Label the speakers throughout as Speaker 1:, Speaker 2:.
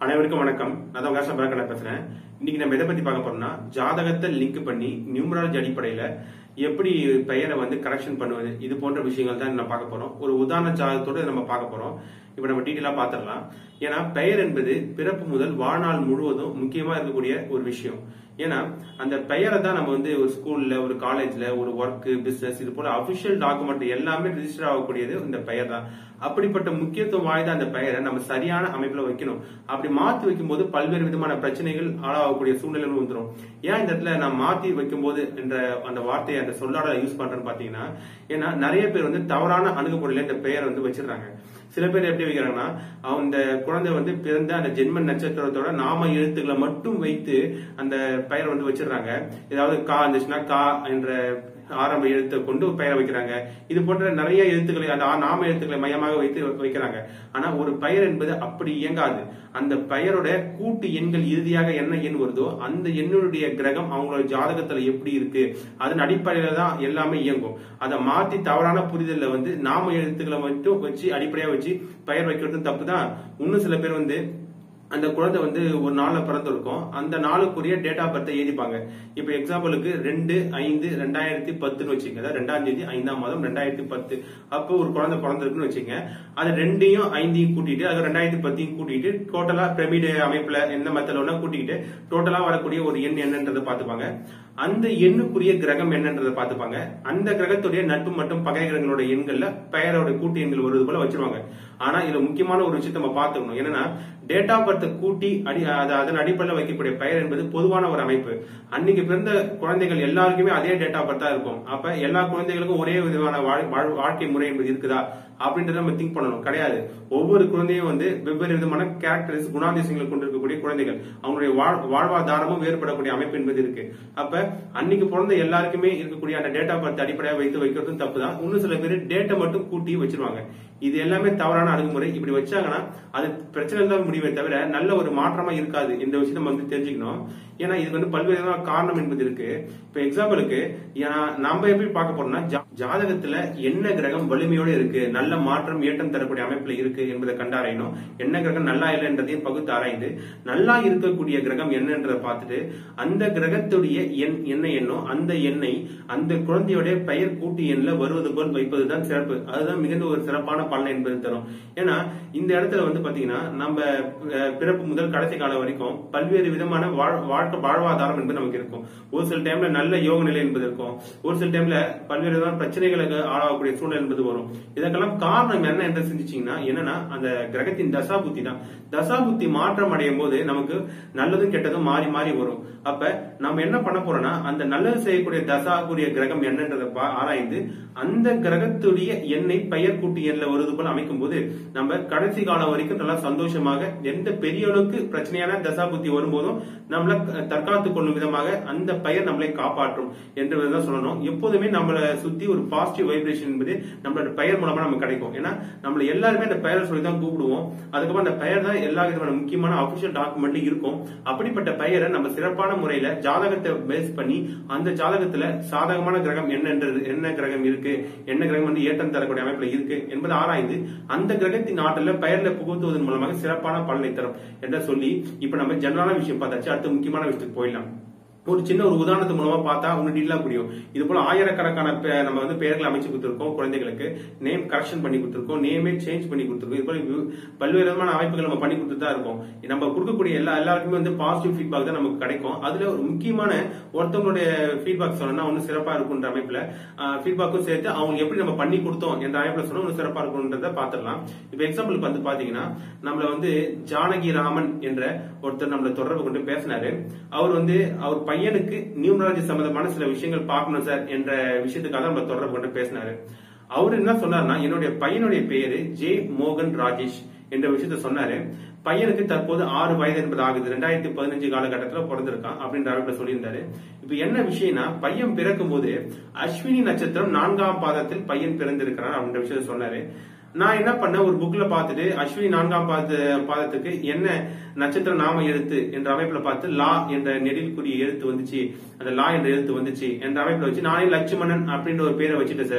Speaker 1: அனைவருக்கும் வணக்கம் நான் தான் உங்க பரக்கடா பேசுறேன் இன்னைக்கு நம்ம எதை பத்தி பார்க்க போறோம்னா ஜாதகத்தை லிங்க் பண்ணி நியூமராலஜி அடிப்படையில எப்படி பெயரை வந்து கரெக்ஷன் பண்ணுவது இது போன்ற விஷயங்கள் தான் நம்ம பார்க்க போறோம் ஒரு உதாரண ஜாதகத்தோட நம்ம பார்க்க போறோம் இப்ப நம்ம டீட்டெயிலா பார்த்துடலாம் ஏன்னா பெயர் என்பது பிறப்பு முதல் வாழ்நாள் முழுவதும் முக்கியமா இருக்கக்கூடிய ஒரு விஷயம் ஏன்னா அந்த பெயரை தான் நம்ம வந்து ஒரு ஸ்கூல்ல ஒரு காலேஜ்ல ஒரு ஒர்க் பிசினஸ் இது போல அபிஷியல் டாக்குமெண்ட் எல்லாமே ரிஜிஸ்டர் ஆகக்கூடியது இந்த பெயர் தான் அப்படிப்பட்ட முக்கியத்துவம் வாய்ந்த அந்த பெயரை நம்ம சரியான அமைப்புல வைக்கணும் அப்படி மாத்தி வைக்கும்போது பல்வேறு விதமான பிரச்சனைகள் ஆளாகக்கூடிய சூழ்நிலைகள் வந்துடும் ஏன் இந்த இடத்துல நான் மாத்தி வைக்கும்போது என்ற அந்த வார்த்தையை அந்த சொல்லாடலை யூஸ் பண்றேன்னு பாத்தீங்கன்னா ஏன்னா நிறைய பேர் வந்து தவறான அணுகுமுறையில இந்த பெயரை வந்து வச்சிருக்காங்க சில பேர் எப்படி வைக்கிறாங்கன்னா அந்த குழந்தை வந்து பிறந்த அந்த ஜென்ம நட்சத்திரத்தோட நாம எழுத்துக்களை மட்டும் வைத்து அந்த பெயரை வந்து வச்சிடுறாங்க ஏதாவது கா இருந்துச்சுன்னா கா என்ற ஆரம்ப எழுத்தை கொண்டு பெயரை வைக்கிறாங்க இது போன்ற நிறைய எழுத்துக்களை அந்த ஆ- நாம எழுத்துக்களை மையமாக வைத்து வைக்கிறாங்க ஆனா ஒரு பெயர் என்பது அப்படி இயங்காது அந்த பெயரோட கூட்டு எண்கள் இறுதியாக என்ன எண் வருதோ அந்த எண்ணுடைய கிரகம் அவங்களோட ஜாதகத்துல எப்படி இருக்கு அதன் அடிப்படையில தான் எல்லாமே இயங்கும் அதை மாத்தி தவறான புரிதல்ல வந்து நாம எழுத்துக்களை மட்டும் வச்சு அடிப்படையா வச்சு பெயர் வைக்கிறது தப்பு தான் இன்னும் சில பேர் வந்து அந்த குழந்தை வந்து ஒரு நாள்ல பிறந்திருக்கும் அந்த நாளுக்குரிய டேட் ஆஃப் பர்த்தை எழுதிப்பாங்க இப்ப எக்ஸாம்பிளுக்கு ரெண்டு ஐந்து ரெண்டாயிரத்தி பத்துன்னு வச்சுங்க அதாவது ரெண்டாம் தேதி ஐந்தாம் மாதம் ரெண்டாயிரத்தி பத்து அப்போ ஒரு குழந்தை பிறந்திருக்குன்னு வச்சுங்க அது ரெண்டையும் ஐந்தையும் கூட்டிட்டு அது ரெண்டாயிரத்தி பத்தையும் கூட்டிட்டு டோட்டலா பிரமிடு அமைப்புல எந்த மெத்தல ஒண்ணா கூட்டிக்கிட்டு டோட்டலா வரக்கூடிய ஒரு எண் என்னன்றதை பார்த்துப்பாங்க அந்த எண்ணுக்குரிய கிரகம் என்னன்றதை பார்த்துப்பாங்க அந்த கிரகத்துடைய நட்பு மற்றும் பகை கிரகங்களோட எண்கள்ல பெயரோட கூட்டு எண்கள் வருவது போல வச்சிருவாங்க ஆனா இதுல முக்கியமான ஒரு விஷயத்தை நம்ம பார்த்துக்கணும் என்னன்னா டேட் ஆஃப் பர்த் கூட்டி அடி அது- அதன் அடிப்படையில் வைக்கக்கூடிய பெயர் என்பது பொதுவான ஒரு அமைப்பு அன்னைக்கு பிறந்த குழந்தைகள் எல்லாருக்குமே அதே டேட் ஆஃப் பர்த்தா இருக்கும் அப்ப எல்லா குழந்தைகளுக்கும் ஒரே விதமான வாழ்- வாழ்- வாழ்க்கை முறை என்பது இருக்குதா அப்படின்றத நம்ம திங்க் பண்ணணும் கிடையாது ஒவ்வொரு குழந்தையும் வந்து வெவ்வேறு விதமான கேரக்டரிஸ் குணாதிசயங்களை கொண்டிருக்கக்கூடிய குழந்தைகள் அவங்களுடைய வாழ்- வாழ்வாதாரமும் வேறுபடக்கூடிய அமைப்பு என்பது இருக்கு அப்ப அன்னைக்கு பிறந்த எல்லாருக்குமே இருக்கக்கூடிய அந்த டேட் ஆஃப் பர்த் அடிப்படையாக வைத்து வைக்கிறதும் தப்பு தான் இன்னும் சில பேர் டேட்டை மட்டும் கூட்டி வச்சிருவாங்க இது எல்லாமே தவறான அணுகுமுறை இப்படி வச்சாங்கன்னா அது பிரச்சனை தான் முடிவே தவிர நல்ல ஒரு மாற்றமா இருக்காது இந்த விஷயத்தை நம்ம வந்து தெரிஞ்சுக்கணும் ஏன்னா இதுக்கு வந்து பல்வேறு விதமான காரணம் என்பது இருக்கு இப்ப எக்ஸாம்பிளுக்கு ஏன்னா நம்ம எப்படி பார்க்க போறோம்னா ஜா- ஜாதகத்துல என்ன கிரகம் வலிமையோட இருக்கு நல்ல மாற்றம் ஏற்றம் தரக்கூடிய அமைப்புல இருக்கு என்பதை கண்டறியணும் என்ன கிரகம் நல்லா இல்லைன்றதையும் பகுத்து ஆராய்ந்து நல்லா இருக்கக்கூடிய கிரகம் என்னன்றதை பார்த்துட்டு அந்த கிரகத்துடைய எண் என்ன எண்ணோ அந்த எண்ணை அந்த குழந்தையோட பெயர் கூட்டு எண்ணில் வருவது போல் வைப்பதுதான் சிறப்பு அதுதான் மிகுந்த ஒரு சிறப்பான பலன் என்பது தரும் ஏன்னா இந்த இடத்துல வந்து பாத்தீங்கன்னா நம்ம அஹ், பிறப்பு முதல் கடைசி காலம் வரைக்கும் பல்வேறு விதமான வாழ்- வாழ்க்கை வாழ்வாதாரம் என்பது நமக்கு இருக்கும் ஒரு சில டைம்ல நல்ல யோக நிலை என்பது இருக்கும் ஒரு சில டைம்ல பல்வேறு விதமான பிரச்சனைகளுக்கு ஆளாகக்கூடிய சூழல் என்பது வரும் இதற்கெல்லாம் காரணம் என்ன என்று சிந்திச்சீங்கன்னா என்னன்னா அந்த கிரகத்தின் தசா புத்தி தான் தசா புத்தி மாற்றம் அடையும் போது நமக்கு நல்லதும் கெட்டதும் மாறி மாறி வரும் அப்ப நம்ம என்ன பண்ண போறோம்னா அந்த நல்லது செய்யக்கூடிய தசாக்குரிய கிரகம் என்னன்றதை பா- ஆராய்ந்து அந்த கிரகத்துடைய எண்ணெய் பெயர் கூட்டி எண்ணில் வருது போல அமைக்கும் போது நம்ம கடைசி காலம் வரைக்கும் நல்லா சந்தோஷமாக எந்த பெரிய அளவுக்கு பிரச்சனையான தசா புத்தி வரும்போதும் நம்மள க- தற்காத்துக் கொள்ளும் விதமாக அந்த பெயர் நம்மளை காப்பாற்றும் என்றுதான் சொல்லணும் எப்போதுமே நம்மளை சுத்தி ஒரு பாசிட்டிவ் வைப்ரேஷன் என்பது நம்மளோட பெயர் மூலமா நமக்கு கிடைக்கும் ஏன்னா நம்மள எல்லாருமே அந்த பெயரை சொல்லி தான் கூப்பிடுவோம் அதுக்கப்புறம் அந்த பெயர் தான் எல்லா விதமான முக்கியமான அபிஷியல் டாக்குமெண்ட்லயும் இருக்கும் அப்படிப்பட்ட பெயரை நம்ம சிறப்பான முறையில ஜாதகத்தை பேஸ் பண்ணி அந்த ஜாதகத்துல சாதகமான கிரகம் என்னன்றது என்ன கிரகம் இருக்கு என்ன கிரகம் வந்து ஏற்றம் தரக்கூடிய அமைப்புல இருக்கு என்பதை ஆராய்ந்து அந்த கிரகத்தின் ஆற்றல பெயர்ல புகுத்துவதன் மூலமாக சிறப்பான பலனை தரும் என்று சொல்லி இப்ப நம்ம ஜெனரலான விஷயம் பார்த்தாச்சு அடுத்த முக்கியமான விஷயத்துக்கு போயிடலாம் ஒரு சின்ன ஒரு உதாரணத்து மூலமா பார்த்தா உங்களுக்கு டீலா புரியும் இது போல ஆயிரக்கணக்கான பே- நம்ம வந்து பெயர்களை அமைச்சு கொடுத்திருக்கோம் குழந்தைகளுக்கு நேம் கரெக்ஷன் பண்ணி கொடுத்திருக்கோம் நேமே சேஞ்ச் பண்ணி கொடுத்திருக்கோம் இது போல வி- பல்வேறு விதமான அமைப்புகள் நம்ம பண்ணி கொடுத்துட்டு தான் இருக்கோம் நம்ம கொடுக்கக்கூடிய எல்லா எல்லாருக்குமே வந்து பாசிட்டிவ் ஃபீட்பேக் தான் நமக்கு கிடைக்கும் அதுல ஒரு முக்கியமான ஒருத்தவங்களுடைய ஃபீட்பேக் சொன்னா ஒன்னும் சிறப்பா இருக்குன்ற அமைப்புல ஃபீட்பேக்கும் சேர்த்து அவங்க எப்படி நம்ம பண்ணி கொடுத்தோம் என்ற அமைப்புல சொன்னா இன்னும் சிறப்பா இருக்கும்ன்றத பாத்துடலாம் இப்ப எக்ஸாம்பிளுக்கு வந்து பாத்தீங்கன்னா நம்மள வந்து ஜானகி ராமன் என்ற ஒருத்தர் நம்மள தொடர்பு கொண்டு பேசினாரு அவர் வந்து அவர் பையனுக்கு நியூமராலஜி சம்பந்தமான சில விஷயங்கள் பார்க்கணும் சார் என்ற விஷயத்துக்காக நம்ம தொடர்பு கொண்டு பேசினாரு அவர் என்ன சொன்னார்னா என்னுடைய பையனுடைய பெயரு ஜே மோகன் ராஜேஷ் என்ற விஷயத்த சொன்னாரு பையனுக்கு தற்போது ஆறு வயது என்பது ஆகுது ரெண்டாயிரத்தி பதினஞ்சு காலகட்டத்தில் பிறந்திருக்கான் அப்படின்ற அளவுல சொல்லியிருந்தாரு இப்ப என்ன விஷயம்னா பையன் பிறக்கும் போது அஸ்வினி நட்சத்திரம் நான்காம் பாதத்தில் பையன் பிறந்திருக்கிறான் அப்படின்ற விஷயத்த சொன்னாரு நான் என்ன பண்ணேன் ஒரு புக்ல பார்த்துட்டு அஸ்வினி நான்காம் பாத பாதத்துக்கு என்ன நட்சத்திர நாம எழுத்து என்ற அமைப்புல பார்த்து லா என்ற நெடில்குரிய எழுத்து வந்துச்சு அந்த லா என்ற எழுத்து வந்துச்சு என்ற அமைப்புல வச்சு நானே லட்சுமணன் அப்படின்ற ஒரு பேரை வச்சுட்டேன் சார்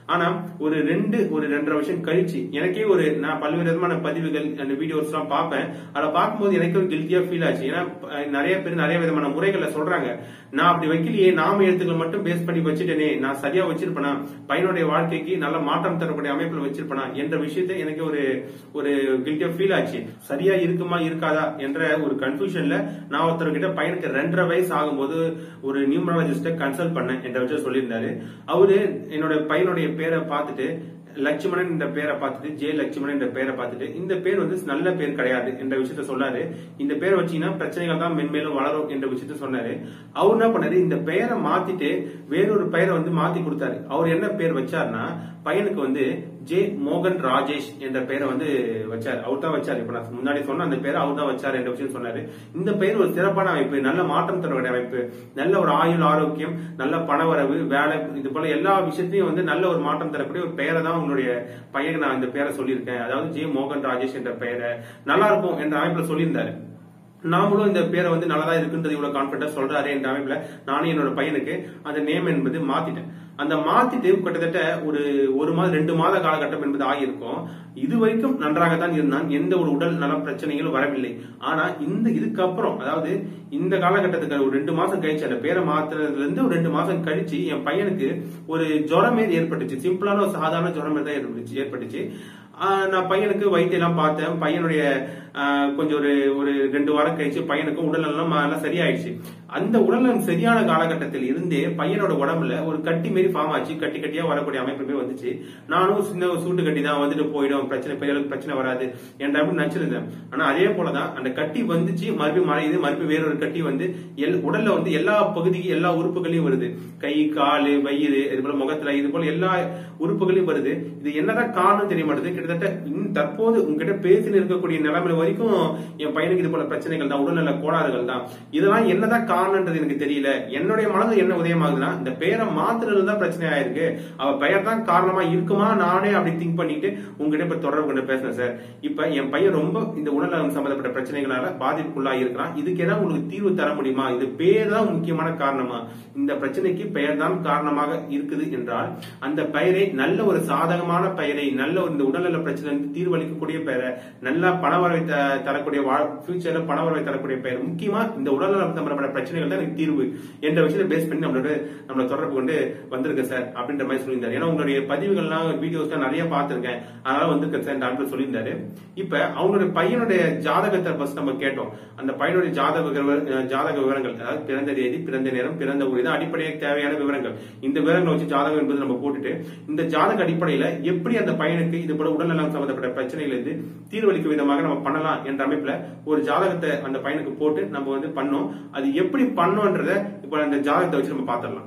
Speaker 1: ஆனா ஒரு ரெண்டு ஒரு ரெண்டரை வருஷம் கழிச்சு எனக்கே ஒரு நான் பல்வேறு விதமான பதிவுகள் அந்த வீடியோஸ் எல்லாம் பார்ப்பேன் அதை பார்க்கும்போது எனக்கு ஒரு கில்ட்டியா ஃபீல் ஆச்சு ஏன்னா அஹ், நிறைய பேர் நிறைய விதமான முறைகளை சொல்றாங்க நான் அப்படி வைக்கலையே நாம எழுத்துக்கள் மட்டும் பேஸ் பண்ணி வச்சுட்டேனே நான் சரியா வச்சிருப்பேனா பையனுடைய வாழ்க்கைக்கு நல்ல மாற்றம் தரக்கூடிய அமைப்புல வச்சிருப்பேனா என்ற விஷயத்தை எனக்கு ஒரு ஒரு கில்ட்டியா ஃபீல் ஆச்சு சரியா இருக்குமா இருக்காதா என்ற ஒரு கன்ஃபியூஷன்ல நான் ஒருத்தர்கிட்ட பையனுக்கு ரெண்டரை வயசு ஆகும்போது ஒரு நியூமராலஜிஸ்ட கன்சல்ட் பண்ணேன் என்ற விஷயம் சொல்லியிருந்தாரு அவரு என்னோட பையனுடைய பேரை பார்த்துட்டு லட்சுமணன் என்ற பேரை பார்த்துட்டு ஜே லட்சுமணன் என்ற பேரை பார்த்துட்டு இந்த பேர் வந்து நல்ல பேர் கிடையாது என்ற விஷயத்த சொன்னாரு இந்த பேரை வச்சீங்கன்னா பிரச்சனைகள் தான் மென்மேலும் வளரும் என்ற விஷயத்த சொன்னாரு அவர் என்ன பண்ணாரு இந்த பெயரை மாத்திட்டு வேறொரு பெயரை வந்து மாத்தி கொடுத்தாரு அவர் என்ன பேர் வச்சாருன்னா பையனுக்கு வந்து ஜே மோகன் ராஜேஷ் என்ற பெயரை வந்து வச்சார் அவர் தான் வச்சார் இப்ப நான் முன்னாடி சொன்ன அந்த பேரை அவர் தான் வச்சார் என்ற விஷயம் சொன்னாரு இந்த பெயர் ஒரு சிறப்பான அமைப்பு நல்ல மாற்றம் தரக்கூடிய அமைப்பு நல்ல ஒரு ஆயுள் ஆரோக்கியம் நல்ல பணவரவு வேலை இது போல எல்லா விஷயத்தையும் வந்து நல்ல ஒரு மாற்றம் தரக்கூடிய ஒரு பெயரை தான் உங்களுடைய பையனுக்கு நான் இந்த பெயரை சொல்லியிருக்கேன் அதாவது ஜே மோகன் ராஜேஷ் என்ற பெயரை நல்லா இருக்கும் என்ற அமைப்புல சொல்லியிருந்தாரு நாமளும் இந்த பேரை வந்து நல்லதா இருக்குன்றது இவ்வளவு கான்பிடண்டா சொல்றாரு என்ற அமைப்புல நானும் என்னோட பையனுக்கு அந்த நேம் என்பது மாத்திட்டேன் அந்த மாத்திட்டு கிட்டத்தட்ட ஒரு ஒரு மாதம் ரெண்டு மாத காலகட்டம் என்பது ஆகியிருக்கும் இது வரைக்கும் நன்றாக தான் இருந்தான் எந்த ஒரு உடல் நல பிரச்சனைகளும் வரவில்லை ஆனா இந்த இதுக்கப்புறம் அதாவது இந்த காலகட்டத்துக்கு ஒரு ரெண்டு மாசம் கழிச்சு அந்த பேரை மாத்துறதுல இருந்து ஒரு ரெண்டு மாசம் கழிச்சு என் பையனுக்கு ஒரு ஜுரம் மாரி ஏற்பட்டுச்சு சிம்பிளான ஒரு சாதாரண ஜுரம் மாரி தான் ஏற்பட்டுச்சு ஏற்பட்டுச்சு ஆஹ் நான் பையனுக்கு வைத்தியெல்லாம் பார்த்தேன் பையனுடைய ஆஹ் கொஞ்சம் ஒரு ஒரு ரெண்டு வாரம் கழிச்சு பையனுக்கு உடல்நலம் எல்லாம் சரியாயிடுச்சு அந்த உடல்நலம் சரியான காலகட்டத்தில் இருந்தே பையனோட உடம்புல ஒரு கட்டி மாரி ஃபார்ம் ஆச்சு கட்டி கட்டியா வரக்கூடிய அமைப்புமே வந்துச்சு நானும் சின்ன ஒரு சூட்டு கட்டி தான் வந்துட்டு போயிடும் பிரச்சனை பெரிய அளவுக்கு பிரச்சனை வராது என்ற அப்படி நினைச்சிருந்தேன் ஆனா அதே போலதான் அந்த கட்டி வந்துச்சு மறுபடியும் மறையுது மறுபடியும் வேறொரு கட்டி வந்து எல் உடல்ல வந்து எல்லா பகுதியும் எல்லா உறுப்புகளையும் வருது கை காலு வயிறு இது போல முகத்துல இது போல எல்லா உறுப்புகளையும் வருது இது என்னதான் காரணம் தெரிய மாட்டேது கிட்டத்தட்ட இன்னும் தற்போது உங்ககிட்ட பேசின்னு இருக்கக்கூடிய நிலைமை வரைக்கும் என் பையனுக்கு இது போல பிரச்சனைகள் தான் உடல்நல கோளாறுகள் தான் இதெல்லாம் என்னதான் காரணம்ன்றது எனக்கு தெரியல என்னுடைய மனது என்ன உதயமாகுதுன்னா இந்த பெயரை மாத்துறது தான் பிரச்சனை ஆயிருக்கு அவ பெயர் தான் காரணமா இருக்குமா நானே அப்படி திங்க் பண்ணிட்டு உங்ககிட்ட இப்ப தொடர்பு கொண்டு பேசுறேன் சார் இப்ப என் பையன் ரொம்ப இந்த உடல்நலம் சம்பந்தப்பட்ட பிரச்சனைகளால பாதிப்புக்குள்ளா இருக்கிறான் இதுக்கு ஏதாவது உங்களுக்கு தீர்வு தர முடியுமா இது பேர் தான் முக்கியமான காரணமா இந்த பிரச்சனைக்கு பெயர் தான் காரணமாக இருக்குது என்றால் அந்த பெயரை நல்ல ஒரு சாதகமான பெயரை நல்ல ஒரு இந்த உடல்நல பிரச்சனை தீர்வளிக்கக்கூடிய பெயரை நல்லா பணவரவை த- தரக்கூடிய ஃபியூச்சர்ல பணவரவை தரக்கூடிய பெயர் முக்கியமா இந்த உடல்நலம் சம்பந்தப்பட்ட பிரச்சனைகள் தான் எனக்கு தீர்வு என்ற விஷயத்தை பேஸ் பண்ணி நம்மளோட நம்மள தொடர்பு கொண்டு வந்திருக்கேன் சார் அப்படின்ற மாதிரி சொல்லியிருந்தாரு ஏன்னா உங்களுடைய பதிவுகள்லாம் வீடியோஸ் நிறைய பார்த்திருக்கேன் அதனால வந்திருக்கேன் சார் டாக்டர் சொல்லியிருந்தாரு இப்ப அவங்களுடைய பையனுடைய ஜாதகத்தை ஃபர்ஸ்ட் நம்ம கேட்டோம் அந்த பையனுடைய ஜாதக விவர- அஹ் ஜாதக விவரங்கள் அதாவது பிறந்த தேதி பிறந்த நேரம் பிறந்த ஊர் இது அடிப்படையாக தேவையான விவரங்கள் இந்த விவரங்களை வச்சு ஜாதகம் என்பது நம்ம போட்டுட்டு இந்த ஜாதக அடிப்படையில எப்படி அந்த பையனுக்கு இது போல உடல்நலம் சம்பந்தப்பட்ட பிரச்சனைகள் இருந்து தீர்வளிக்கும் விதமாக நம்ம பண்ணலாம் என்ற அமைப்புல ஒரு ஜாதகத்தை அந்த பையனுக்கு போட்டு நம்ம வந்து பண்ணோம் அது எப்படி பண்ணோன்றத இப்போ அந்த ஜாதகத்தை வச்சு நம்ம பார்த்துடலாம்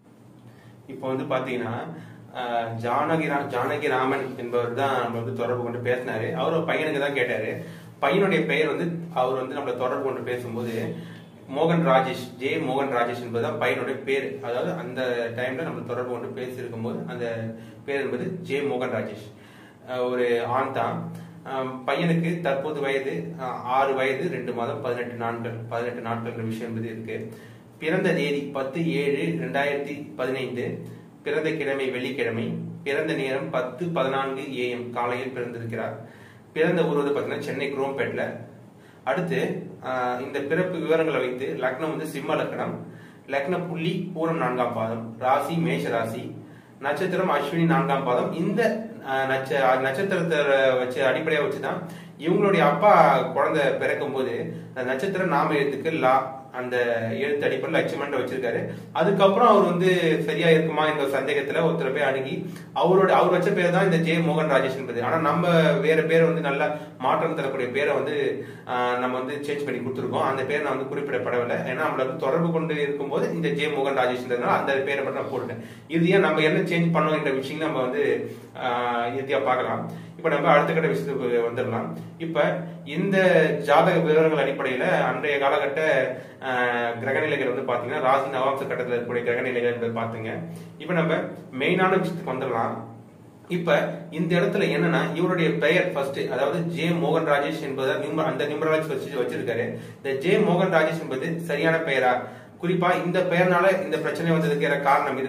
Speaker 1: இப்போ வந்து பாத்தீங்கன்னா அஹ், ஜானகி ரா- ஜானகி ராமன் என்பவர் தான் நம்ம வந்து தொடர்பு கொண்டு பேசினாரு அவர் ஒரு பையனுக்கு தான் கேட்டாரு பையனுடைய பெயர் வந்து அவர் வந்து நம்மள தொடர்பு கொண்டு பேசும்போது மோகன் ராஜேஷ் ஜே மோகன் ராஜேஷ் என்பதுதான் பையனுடைய பேர் அதாவது அந்த டைம்ல நம்ம தொடர்பு கொண்டு பேசியிருக்கும் போது அந்த பேர் என்பது ஜே மோகன் ராஜேஷ் அஹ், ஒரு ஆண் தான் அஹ், பையனுக்கு தற்போது வயது அஹ், ஆறு வயது ரெண்டு மாதம் பதினெட்டு நாட்கள் பதினெட்டு நாட்கள் விஷயம் என்பது இருக்கு பிறந்த தேதி பத்து ஏழு ரெண்டாயிரத்தி பதினைந்து பிறந்த கிழமை வெள்ளிக்கிழமை பிறந்த நேரம் பத்து பதினான்கு ஏஎம் காலையில் பிறந்திருக்கிறார் பிறந்த ஊர் வந்து பார்த்தீங்கன்னா சென்னை குரோம்பேட்ல அடுத்து ஆஹ், இந்த பிறப்பு விவரங்களை வைத்து லக்னம் வந்து சிம்ம லக்னம் லக்ன புள்ளி பூரம் நான்காம் பாதம் ராசி மேஷ ராசி நட்சத்திரம் அஸ்வினி நான்காம் பாதம் இந்த ஆஹ், நட்ச நட்சத்திரத்தை வச்சு அடிப்படையா வச்சுதான் இவங்களுடைய அப்பா குழந்தை பிறக்கும் போது அந்த நட்சத்திர நாம எழுத்துக்கு லா அந்த எழுத்து அடிப்படையில் லட்சுமணன் வச்சிருக்காரு அதுக்கப்புறம் அவர் வந்து சரியா இருக்குமா என்ற சந்தேகத்துல ஒருத்தர் போய் அணுகி அவரோட அவர் வச்ச பேர் தான் இந்த ஜே மோகன் ராஜேஷ் என்பது ஆனா நம்ம வேற பேரை வந்து நல்ல மாற்றம் தரக்கூடிய பேரை வந்து ஆஹ், நம்ம வந்து சேஞ்ச் பண்ணி கொடுத்துருக்கோம் அந்த பேர் நான் வந்து குறிப்பிடப்படவில்லை ஏன்னா நம்மள வந்து தொடர்பு கொண்டு இருக்கும்போது இந்த ஜே மோகன் ராஜேஷ்ன்றதுனால அந்த பேரை மட்டும் நான் போட்டுட்டேன் இறுதியா நம்ம என்ன சேஞ்ச் பண்ணோம் என்ற விஷயம் நம்ம வந்து ஆஹ், இறுதியா பார்க்கலாம் இப்ப நம்ம அடுத்த கட்ட விஷயத்துக்கு வந்துடலாம் இப்ப இந்த ஜாதக விவரங்கள் அடிப்படையில அன்றைய காலகட்ட ஆஹ், கிரகநிலைகள் வந்து பாத்தீங்கன்னா ராசி நவாம்ச கட்டத்தில் இருக்கக்கூடிய கிரகநிலைகள் என்பதை பாத்துங்க இப்ப நம்ம மெயினான விஷயத்துக்கு வந்துடலாம் இப்ப இந்த இடத்துல என்னன்னா இவருடைய பெயர் ஃபர்ஸ்ட் அதாவது ஜே மோகன் ராஜேஷ் என்பதை நியூம- அந்த நியூமராலஜி வச்சு வச்சிருக்காரு இந்த ஜே மோகன் ராஜேஷ் என்பது சரியான பெயரா குறிப்பா இந்த பெயர்னால இந்த பிரச்சனை வந்ததுக்கு ஏதாவது காரணம் இருக்குதா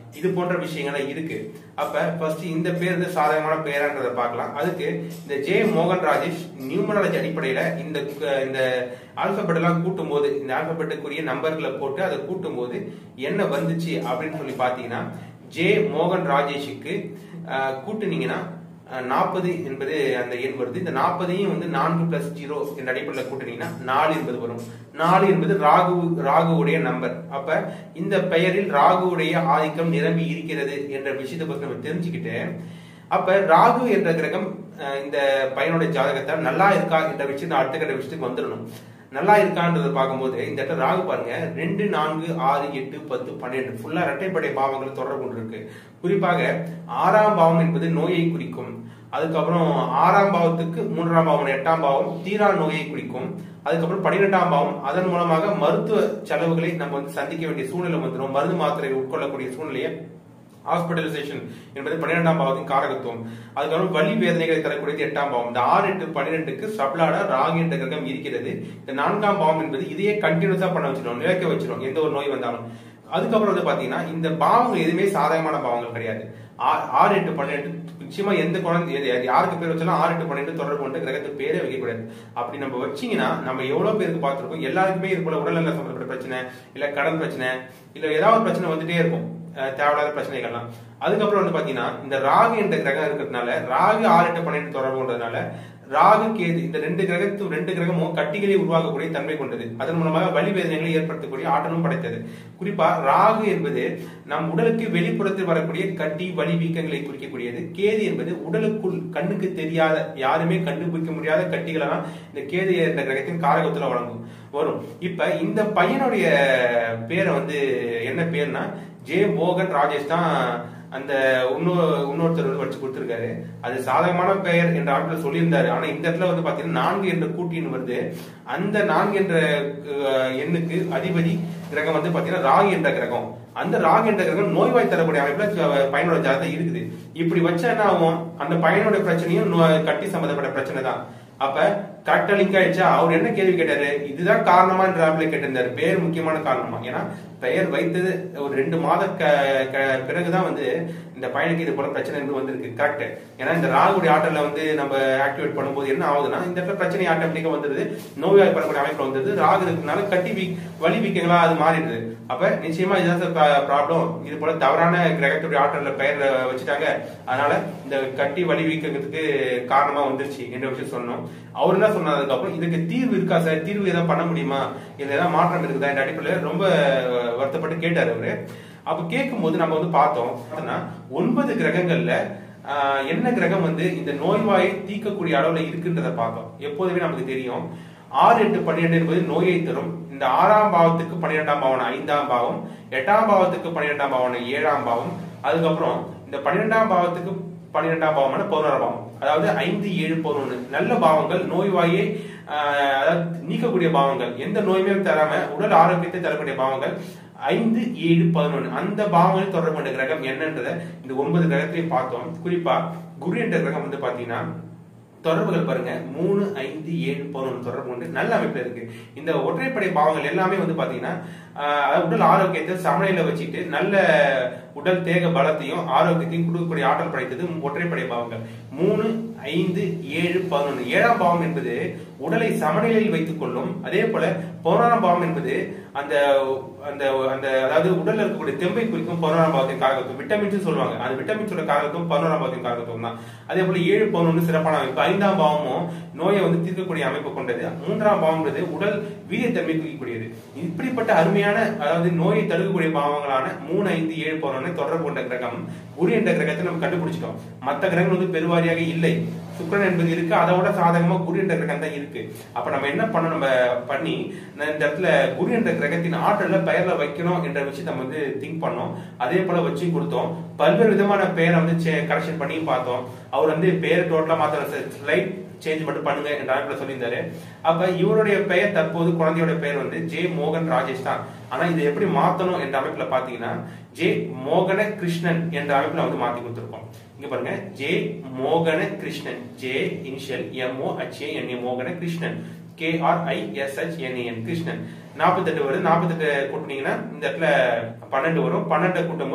Speaker 1: இது போன்ற விஷயங்கள்லாம் இருக்கு அப்ப ஃபர்ஸ்ட் இந்த பேர் வந்து சாதகமான பேரான்றதை பார்க்கலாம் அதுக்கு இந்த ஜே மோகன் ராஜேஷ் நியூமராலஜி அடிப்படையில இந்த இந்த ஆல்பபெட் எல்லாம் கூட்டும் போது இந்த ஆல்பபெட்டுக்குரிய நம்பர்களை போட்டு அதை கூட்டும் போது என்ன வந்துச்சு அப்படின்னு சொல்லி பாத்தீங்கன்னா ஜே மோகன் ராஜேஷுக்கு அஹ், கூட்டுனீங்கன்னா நாற்பது என்பது அந்த எண் வருது இந்த நாற்பதையும் வந்து நான்கு பிளஸ் ஜீரோ என்ற அடிப்படையில் கூட்டினீங்கன்னா நாலு என்பது வரும் நாலு என்பது ராகு ராகுவுடைய நம்பர் அப்ப இந்த பெயரில் ராகுவுடைய ஆதிக்கம் நிரம்பி இருக்கிறது என்ற விஷயத்தை பற்றி நம்ம தெரிஞ்சுக்கிட்டு அப்ப ராகு என்ற கிரகம் அஹ், இந்த பையனுடைய ஜாதகத்தை நல்லா இருக்கா என்ற விஷயத்தை அடுத்த கட்ட விஷயத்துக்கு வந்துடணும் நல்லா இருக்கான்றதை பார்க்கும்போது இந்த இடத்துல ராகு பாருங்க ரெண்டு நான்கு ஆறு எட்டு பத்து பன்னிரெண்டு ஃபுல்லா இரட்டைப்படை பாவங்கள் தொடர்பு கொண்டு இருக்கு குறிப்பாக ஆறாம் பாவம் என்பது நோயை குறிக்கும் அதுக்கப்புறம் ஆறாம் பாவத்துக்கு மூன்றாம் பாவம் எட்டாம் பாவம் தீரா நோயை குறிக்கும் அதுக்கப்புறம் பன்னிரெண்டாம் பாவம் அதன் மூலமாக மருத்துவ செலவுகளை நம்ம வந்து சந்திக்க வேண்டிய சூழ்நிலை வந்துடும் மருந்து மாத்திரை உட்கொள்ளக்கூடிய சூழ்நிலையை ஹாஸ்பிட்டலைசேஷன் என்பது பன்னிரெண்டாம் பாவத்தின் காரகத்துவம் அதுக்கப்புறம் வலி வேதனைகளை தரக்கூடியது எட்டாம் பாவம் இந்த ஆறு எட்டு பன்னிரெண்டுக்கு சப்ளாட ராகு என்ற கிரகம் இருக்கிறது இந்த நான்காம் பாவம் என்பது இதையே கண்டினியூஸா பண்ண வச்சிடும் நிலைக்க வச்சிடும் எந்த ஒரு நோய் வந்தாலும் அதுக்கப்புறம் வந்து பாத்தீங்கன்னா இந்த பாவங்கள் எதுவுமே சாதகமான பாவங்கள் கிடையாது ஆ- ஆறு எட்டு பன்னெண்டு நிச்சயமா எந்த குழந்தை எது- எது- யாருக்கு பேர் வச்சாலும் ஆறு எட்டு பன்னெண்டு தொடர்பு கொண்டு கிரகத்துக்கு பேரே வைக்கக்கூடாது அப்படி நம்ம வச்சீங்கன்னா நம்ம எவ்வளவு பேருக்கு பார்த்திருக்கோம் எல்லாருக்குமே இது போல உடல்நல சம்பந்தப்பட்ட பிரச்சனை இல்ல கடன் பிரச்சனை இல்ல ஏதாவது ஒரு பிரச்சனை வந்துட்டே இருக்கும் அஹ் தேவையில்லாத பிரச்சனைகள்லாம் அதுக்கப்புறம் வந்து பாத்தீங்கன்னா இந்த ராகு என்ற கிரகம் இருக்கிறதுனால ராகு ஆறு எட்டு பன்னெண்டு தொடர்பு கொண்டதுனால ராகு கேது இந்த ரெண்டு கிரகத்து ரெண்டு கிரகமும் கட்டிகளை உருவாக்கக்கூடிய தன்மை கொண்டது அதன் மூலமாக வலி வேதனைகளை ஏற்படுத்தக்கூடிய ஆற்றலும் படைத்தது குறிப்பா ராகு என்பது நம் உடலுக்கு வெளிப்புறத்தில் வரக்கூடிய கட்டி வலி வீக்கங்களை குறிக்கக்கூடியது கேது என்பது உடலுக்குள் கண்ணுக்கு தெரியாத யாருமே கண்டுபிடிக்க முடியாத கட்டிகளெல்லாம் இந்த கேது என்ற கிரகத்தின் காரகத்துல வழங்கும் வரும் இப்ப இந்த பையனுடைய பேரை வந்து என்ன பேர்னா ஜே மோகன் ராஜேஷ் தான் அந்த இன்னொரு இன்னொருத்தர் வந்து வச்சு கொடுத்திருக்காரு அது சாதகமான பெயர் என்ற ஆட்கள் சொல்லியிருந்தாரு ஆனா இந்த இடத்துல வந்து பாத்தீங்கன்னா நான்கு என்ற கூட்டின் வருது அந்த நான்கு என்ற அஹ், எண்ணுக்கு அதிபதி கிரகம் வந்து பாத்தீங்கன்னா ராகு என்ற கிரகம் அந்த ராகு என்ற கிரகம் நோய்வாய் தரக்கூடிய அமைப்புல அஹ், பையனோட ஜாதகம் இருக்குது இப்படி வச்சா என்ன ஆகும் அந்த பையனோட பிரச்சனையும் நோ- கட்டி சம்பந்தப்பட்ட பிரச்சனை தான் அப்ப கரெக்டா லிங்க் ஆயிடுச்சா அவர் என்ன கேள்வி கேட்டாரு இதுதான் காரணமான்ற ஆப்ல கேட்டிருந்தாரு பேர் முக்கியமான காரணமா ஏன்னா பெயர் வைத்தது ஒரு ரெண்டு மாத க- க- பிறகுதான் வந்து இந்த பையனுக்கு இது போல பிரச்சனை இருந்து வந்திருக்கு கரெக்ட் ஏன்னா இந்த ராகுடைய ஆற்றல வந்து நம்ம ஆக்டிவேட் பண்ணும்போது என்ன ஆகுதுன்னா இந்த இடத்துல பிரச்சனை ஆட்டோமேட்டிக்கா வந்துருது நோய்வாய்ப்படக்கூடிய அமைப்புல வந்துருது ராகு இருக்கிறதுனால கட்டி வீ வலி வீக்கங்களா அது மாறிடுது அப்ப நிச்சயமா இதுதான் ப்ராப்ளம் இது போல தவறான கிரகத்துடைய ஆற்றல பெயர்ல வச்சுட்டாங்க அதனால இந்த கட்டி வலி வீக்கத்துக்கு காரணமா வந்துருச்சு என்ற விஷயம் சொன்னோம் அவர் என்ன சொன்னதுக்கு அப்புறம் இதுக்கு தீர்வு இருக்கா சார் தீர்வு ஏதாவது பண்ண முடியுமா இதுல ஏதாவது மாற்றம் இருக்குதா என்ற அடிப்படையில் ரொம்ப வருத்தப்பட்டு கேட்டாரு அவரு அப்ப கேட்கும்போது நம்ம வந்து பார்த்தோம் ஆனா, ஒன்பது கிரகங்கள்ல ஆஹ், என்ன கிரகம் வந்து இந்த நோய்வாயை தீர்க்கக்கூடிய அளவுல இருக்குன்றத பார்த்தோம் எப்போதுமே நமக்கு தெரியும் ஆறு எட்டு பன்னிரெண்டு என்பது நோயை தரும் இந்த ஆறாம் பாவத்துக்கு பன்னிரெண்டாம் பாவம் ஐந்தாம் பாவம் எட்டாம் பாவத்துக்கு பன்னிரெண்டாம் பாவம் ஏழாம் பாவம் அதுக்கப்புறம் இந்த பன்னிரெண்டாம் பாவத்துக்கு பன்னிரெண்டாம் பாவமான பதினோராம் பாவம் அதாவது ஐந்து ஏழு பதினொன்று நல்ல பாவங்கள் நோய்வாயை ஆஹ், அதாவது நீக்கக்கூடிய பாவங்கள் எந்த நோயுமே தராம உடல் ஆரோக்கியத்தை தரக்கூடிய பாவங்கள் ஐந்து ஏழு பதினொன்று அந்த பாவங்களை தொடர்பு கொண்ட கிரகம் என்னன்றத இந்த ஒன்பது கிரகத்தையும் பார்த்தோம் குறிப்பா குரு என்ற கிரகம் வந்து பாத்தீங்கன்னா தொடர்புகள் பாருங்க மூணு ஐந்து ஏழு பதினொன்று தொடர்பு கொண்டு நல்ல அமைப்புல இருக்கு இந்த ஒற்றைப்படை பாவங்கள் எல்லாமே வந்து பாத்தீங்கன்னா ஆஹ், உடல் ஆரோக்கியத்தை சமநிலையில வச்சுட்டு நல்ல உடல் தேக பலத்தையும் ஆரோக்கியத்தையும் கொடுக்கக்கூடிய ஆற்றல் படைத்தது ஒற்றைப்படை பாவங்கள் மூணு ஐந்து ஏழு பதினொன்று ஏழாம் பாவம் என்பது உடலை சமநிலையில் வைத்துக் கொள்ளும் அதே போல பதினோராம் பாவம் என்பது அந்த அந்த அந்த அதாவது உடல்ல இருக்கக்கூடிய தெம்பை குறிக்கும் பதினோராம் பாவத்தின் காரகத்துவம் விட்டமின்ஸ் சொல்லுவாங்க அந்த விட்டமின்ஸோட காரகத்துவம் பதினோராம் பாவத்தின் காரகத்துவம் தான் அதே போல ஏழு பதினொன்று சிறப்பான அமைப்பு ஐந்தாம் பாவமும் நோயை வந்து தீர்க்கக்கூடிய அமைப்பு கொண்டது மூன்றாம் பாவம் என்பது உடல் வீரியத்தன்மை குறிக்கக்கூடியது இப்படிப்பட்ட அருமையான அதாவது நோயை தடுக்கக்கூடிய பாவங்களான மூணு ஐந்து ஏழு பதினொன்று தொடர்பு கொண்ட கிரகம் குரு என்ற கிரகத்தை நம்ம கண்டுபிடிச்சிட்டோம் மற்ற கிரகங்கள் வந்து பெருவாரியாக இல்லை சுக்கிரன் என்பது இருக்கு அதை விட சாதகமா குரு என்ற கிரகம் தான் இருக்கு அப்ப நம்ம என்ன பண்ண நம்ம பண்ணி நான் இந்த இடத்துல குரு என்ற கிரகத்தின் ஆற்றல பெயர்ல வைக்கணும் என்ற விஷயத்தை நம்ம வந்து திங்க் பண்ணோம் அதே போல வச்சு கொடுத்தோம் பல்வேறு விதமான பெயரை வந்து கரெக்ஷன் பண்ணி பார்த்தோம் அவர் வந்து பெயர் டோட்டலா மாத்த ஸ்லைட் சேஞ்ச் மட்டும் பண்ணுங்க என்ற அமைப்புல சொல்லியிருந்தாரு அப்ப இவருடைய பெயர் தற்போது குழந்தையோட பெயர் வந்து ஜே மோகன் ராஜேஷ் தான் ஆனா இதை எப்படி மாத்தணும் என்ற அமைப்புல பாத்தீங்கன்னா ஜே மோகன கிருஷ்ணன் என்ற அமைப்புல வந்து மாத்தி கொடுத்திருக்கோம் இங்க பாருங்க ஜே மோகன Krishnan J initial MO HA NA மோகன Krishnan K R I S H NAN Krishnan நாற்பத்தெட்டு வருது நாற்பத்தெட்டு கூட்டினீங்கன்னா இந்த இடத்துல பன்னெண்டு வரும் பன்னெண்டு கூட்டும் போது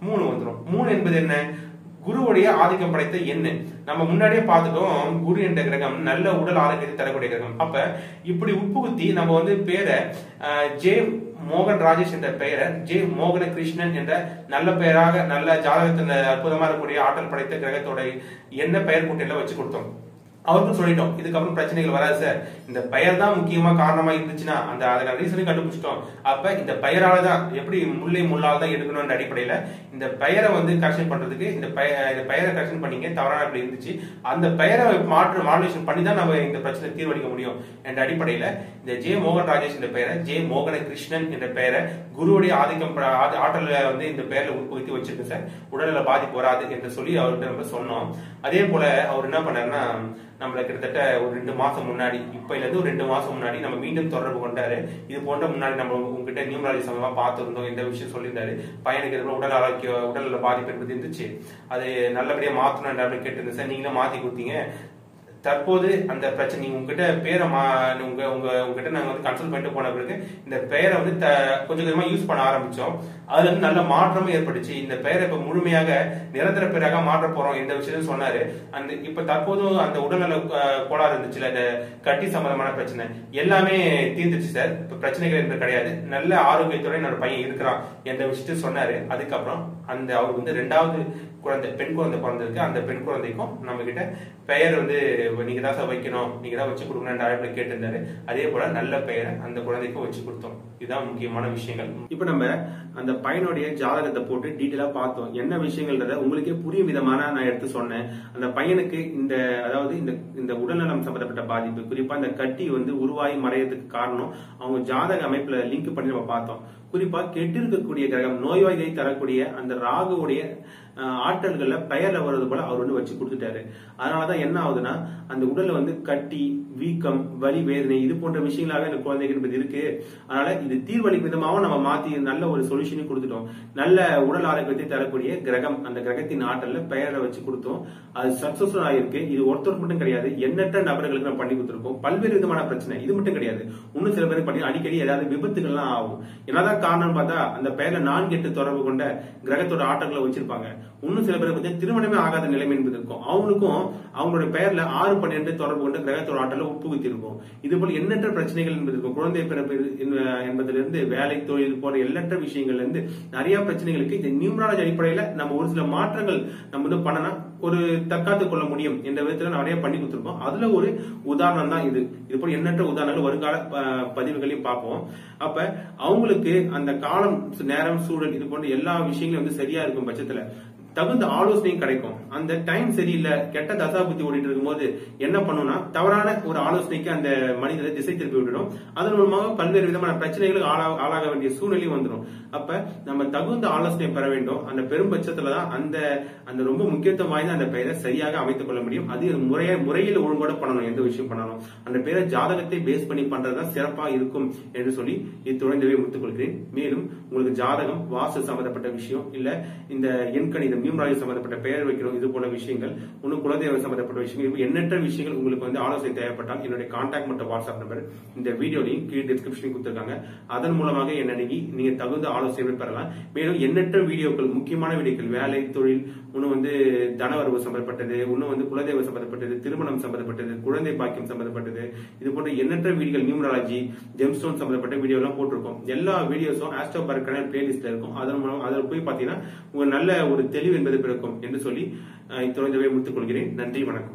Speaker 1: மூணு வந்துடும் மூணு என்பது என்ன குருவுடைய ஆதிக்கம் படைத்த எண்ணு நம்ம முன்னாடியே பார்த்துட்டோம் குரு என்ற கிரகம் நல்ல உடல் ஆரோக்கியத்தை தரக்கூடிய கிரகம் அப்ப இப்படி உட்புகுத்தி நம்ம வந்து பேரை அஹ், ஜே மோகன் ராஜேஷ் என்ற பெயரை ஜே மோகன கிருஷ்ணன் என்ற நல்ல பெயராக நல்ல ஜாதகத்தில் அற்புதமா இருக்கக்கூடிய ஆற்றல் படைத்த கிரகத்தோட என்ன பெயர் கூட்டில வச்சு கொடுத்தோம் அவருக்கும் சொல்லிட்டோம் இதுக்கப்புறம் பிரச்சனைகள் வராது சார் இந்த பெயர் தான் முக்கியமா காரணமா இருந்துச்சுன்னா அந்த அதுக்கான ரீசனையும் கண்டுபிடிச்சிட்டோம் அப்ப இந்த பெயரால தான் எப்படி முல்லை முள்ளால் தான் எடுக்கணும்ன்ற அடிப்படையில இந்த பெயரை வந்து கரெக்ஷன் பண்றதுக்கு இந்த பெய- இந்த பெயரை கரெக்ஷன் பண்ணீங்க தவறான இப்படி இருந்துச்சு அந்த பெயரை மாற்று மாடுலேஷன் பண்ணி தான் நம்ம இந்த பிரச்சனை தீர்வளிக்க முடியும் என்ற அடிப்படையில இந்த ஜே மோகன் ராஜேஷ் என்ற பெயரை ஜே மோகன கிருஷ்ணன் என்ற பெயரை குருவுடைய ஆதிக்கம் ப- ஆதி- ஆற்றல வந்து இந்த பெயர்ல உட்புகுத்தி வச்சிருக்கு சார் உடல்நல பாதிப்பு வராது என்று சொல்லி அவர்கிட்ட நம்ம சொன்னோம் அதே போல அவர் என்ன பண்ணாருன்னா நம்மள கிட்டத்தட்ட ஒரு ரெண்டு மாசம் முன்னாடி இப்பையில இருந்து ஒரு ரெண்டு மாசம் முன்னாடி நம்ம மீண்டும் தொடர்பு கொண்டாரு இது போன்ற முன்னாடி நம்ம உங்ககிட்ட நியூமராலஜி சம்பந்தமா பார்த்திருந்தோம் இந்த விஷயம் சொல்லியிருந்தாரு பையனுக்கு இருக்கிற உடல் ஆரோக்கிய உடல்நல பாதிப்பு என்பது இருந்துச்சு அது நல்லபடியா மாத்தணும் அப்படின்னு கேட்டிருந்தேன் சார் நீங்களும் மாத்தி கொடுத்தீங்க தற்போது அந்த பிரச்சனை நீங்க உங்ககிட்ட பேரை மா உங்க உங்க உங்ககிட்ட நாங்க வந்து கன்சல்ட் பண்ணிட்டு போன பிறகு இந்த பெயரை வந்து த- கொஞ்சம் கொஞ்சமா யூஸ் பண்ண ஆரம்பிச்சோம் அதுல இருந்து நல்ல மாற்றமும் ஏற்பட்டுச்சு இந்த பெயரை இப்ப முழுமையாக நிரந்தர பெயராக மாற்ற போறோம் இந்த விஷயத்தையும் சொன்னாரு அந்த இப்ப தற்போது அந்த உடல்நல அஹ், கோளாறு இருந்துச்சுல இந்த கட்டி சம்பந்தமான பிரச்சனை எல்லாமே தீர்ந்துச்சு சார் இப்ப பிரச்சனைகள் என்று கிடையாது நல்ல ஆரோக்கியத்தோட என்னோட பையன் இருக்கிறான் என்ற விஷயத்தையும் சொன்னாரு அதுக்கப்புறம் அந்த அவர் வந்து ரெண்டாவது குழந்தை பெண் குழந்தை பிறந்திருக்கு அந்த பெண் குழந்தைக்கும் நம்ம கிட்ட பெயர் வந்து நீங்க தான் சார் வைக்கணும் நீங்க தான் வச்சு கொடுக்கணும் அழைப்புல கேட்டிருந்தாரு அதே போல நல்ல பெயரை அந்த குழந்தைக்கும் வச்சு கொடுத்தோம் இதுதான் முக்கியமான விஷயங்கள் இப்ப நம்ம அந்த பையனுடைய ஜாதகத்தை போட்டு டீட்டெயிலா பார்த்தோம் என்ன விஷயங்கள்ன்றத உங்களுக்கே புரியும் விதமான நான் எடுத்து சொன்னேன் அந்த பையனுக்கு இந்த அதாவது இந்த இந்த உடல்நலம் சம்பந்தப்பட்ட பாதிப்பு குறிப்பா இந்த கட்டி வந்து உருவாகி மறையறதுக்கு காரணம் அவங்க ஜாதக அமைப்புல லிங்க் பண்ணி நம்ம பார்த்தோம் குறிப்பா கெட்டு இருக்கக்கூடிய கிரகம் நோய்வாய்களை தரக்கூடிய அந்த ராகுவுடைய அஹ், ஆற்றல்கள்ல பெயர்ல வர்றது போல அவர் வந்து வச்சு கொடுத்துட்டாரு அதனாலதான் என்ன ஆகுதுன்னா அந்த உடல்ல வந்து கட்டி வீக்கம் வலி வேதனை இது போன்ற விஷயங்களாக இந்த குழந்தைகள் என்பது இருக்கு அதனால இது தீர்வளிக்கும் விதமாகவும் நம்ம மாத்தி நல்ல ஒரு சொல்யூஷனையும் கொடுத்துட்டோம் நல்ல உடல் ஆரோக்கியத்தை தரக்கூடிய கிரகம் அந்த கிரகத்தின் ஆற்றல்ல பெயரை வச்சு கொடுத்தோம் அது சக்சஸ்ஃபுல் ஆயிருக்கு இது ஒருத்தருக்கு மட்டும் கிடையாது எண்ணற்ற நபர்களுக்கு நம்ம பண்ணி கொடுத்துருக்கோம் பல்வேறு விதமான பிரச்சனை இது மட்டும் கிடையாது இன்னும் சில பேருக்கு பண்ணி அடிக்கடி ஏதாவது விபத்துகள்லாம் ஆகும் என்னதான் காரணம் பார்த்தா அந்த பெயர்ல நான்கு எட்டு தொடர்பு கொண்ட கிரகத்தோட ஆற்றல்களை வச்சிருப்பாங்க இன்னும் சில பேருக்கு வந்து திருமணமே ஆகாத நிலைமை என்பது இருக்கும் அவங்களுக்கும் அவங்களுடைய பெயர்ல ஆறு பன்னிரண்டு தொடர்பு கொண்ட கிரகத்தோட ஆற்றலை உட்புகுத்தி இருக்கும் இது போல எண்ணற்ற பிரச்சனைகள் என்பது இருக்கும் குழந்தை பிறப்பு என்ப- என்பதிலிருந்து வேலை தொழில் போன்ற எண்ணற்ற விஷயங்கள்ல இருந்து நிறைய பிரச்சனைகளுக்கு இந்த நியூமராலஜி அடிப்படையில நம்ம ஒரு சில மாற்றங்கள் நம்ம வந்து பண்ணனா ஒரு தற்காத்துக் கொள்ள முடியும் என்ற விதத்துல நிறைய பண்ணி கொடுத்திருக்கோம் அதுல ஒரு உதாரணம் தான் இது இது போல எண்ணற்ற உதாரணங்கள் வருங்கால அஹ், பதிவுகளையும் பார்ப்போம் அப்ப அவங்களுக்கு அந்த காலம் நேரம் சூழல் இது போன்ற எல்லா விஷயங்களும் வந்து சரியா இருக்கும் பட்சத்துல தகுந்த ஆலோசனையும் கிடைக்கும் அந்த டைம் சரியில்லை கெட்ட தசா புத்தி ஓடிட்டு இருக்கும்போது என்ன பண்ணும்னா தவறான ஒரு ஆலோசனைக்கு அந்த மனிதரை திசை திருப்பி விட்டுடும் அதன் மூலமாக பல்வேறு விதமான பிரச்சனைகளுக்கு ஆளா- ஆளாக வேண்டிய சூழ்நிலையும் வந்துடும் அப்ப நம்ம தகுந்த ஆலோசனை பெற வேண்டும் அந்த பெரும் பட்சத்துல தான் அந்த அந்த ரொம்ப முக்கியத்துவம் வாய்ந்த அந்த பெயரை சரியாக அமைத்துக் கொள்ள முடியும் அது முறைய முறையில் ஒழுங்கோட பண்ணணும் எந்த விஷயம் பண்ணணும் அந்த பெயரை ஜாதகத்தை பேஸ் பண்ணி பண்றதுதான் சிறப்பா இருக்கும் என்று சொல்லி இத்துணைந்தவே முடித்துக் கொள்கிறேன் மேலும் உங்களுக்கு ஜாதகம் வாஸ்து சம்பந்தப்பட்ட விஷயம் இல்ல இந்த எண்கணிதம் நியூமராலஜி சம்பந்தப்பட்ட பெயர் வைக்கணும் இது போல விஷயங்கள் இன்னும் குலதெய்வ சம்பந்தப்பட்ட விஷயங்கள் இப்படி எண்ணற்ற விஷயங்கள் உங்களுக்கு வந்து ஆலோசனை தேவைப்பட்டால் என்னுடைய கான்டாக்ட் மற்றும் வாட்ஸ்அப் நம்பர் இந்த வீடியோலையும் கீழ் டிஸ்கிரிப்ஷனையும் கொடுத்திருக்காங்க அதன் மூலமாக என்ன அணுகி நீங்க தகுந்த ஆலோசனை பெறலாம் மேலும் எண்ணற்ற வீடியோக்கள் முக்கியமான வீடியோக்கள் வேலை தொழில் இன்னும் வந்து தனவரவு சம்பந்தப்பட்டது இன்னும் வந்து குலதெய்வ சம்பந்தப்பட்டது திருமணம் சம்பந்தப்பட்டது குழந்தை பாக்கியம் சம்பந்தப்பட்டது இது போன்ற எண்ணற்ற வீடியோக்கள் நியூமராலஜி ஜெம்ஸ்டோன் சம்பந்தப்பட்ட வீடியோ எல்லாம் போட்டிருக்கோம் எல்லா வீடியோஸும் ஆஸ்ட்ரோ பர்க்கான பிளேலிஸ்ட்ல இருக்கும் அதன் மூலம் அதில் போய் பார்த்தீங்கன்னா உங்க நல்ல ஒரு தெளிவு என்பது பிறக்கும் என்று சொல்லி அஹ், இத்துடன் முடித்துக் கொள்கிறேன் நன்றி வணக்கம்